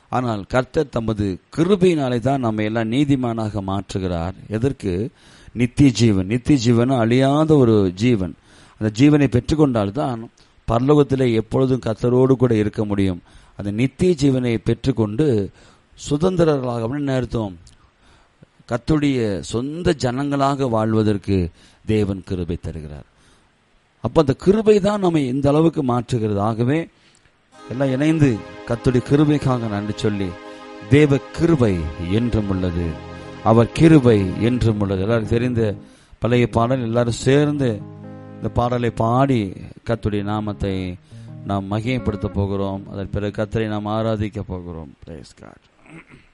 ஆனால் கர்த்தர் தமது கிருபையினாலே தான் நம்ம எல்லாம் நீதிமானாக மாற்றுகிறார் எதற்கு நித்திய ஜீவன் நித்திய ஜீவன் அழியாத ஒரு ஜீவன் அந்த ஜீவனை பெற்றுக்கொண்டால்தான் பரலோகத்திலே எப்பொழுதும் கர்த்தரோடு கூட இருக்க முடியும் அந்த நித்திய ஜீவனை பெற்றுக்கொண்டு சுதந்திரர்களாக அப்படின்னு அர்த்தம் கர்த்தருடைய சொந்த ஜனங்களாக வாழ்வதற்கு தேவன் கிருபை தருகிறார் அப்ப அந்த கிருபை தான் நம்மை இந்த அளவுக்கு மாற்றுகிறது ஆகவே எல்லாம் இணைந்து கர்த்தருடைய கிருபைக்காக நன்றி சொல்லி தேவ கிருபை என்றும் உள்ளது அவர் கிருபை என்றும் உள்ளது எல்லாரும் தெரிந்த பழைய பாடல் எல்லாரும் சேர்ந்து இந்த பாடலை பாடி கர்த்தருடைய நாமத்தை நாம் மகிமைப்படுத்த போகிறோம் அதன் பிறகு கர்த்தரை நாம் ஆராதிக்க போகிறோம் Praise God.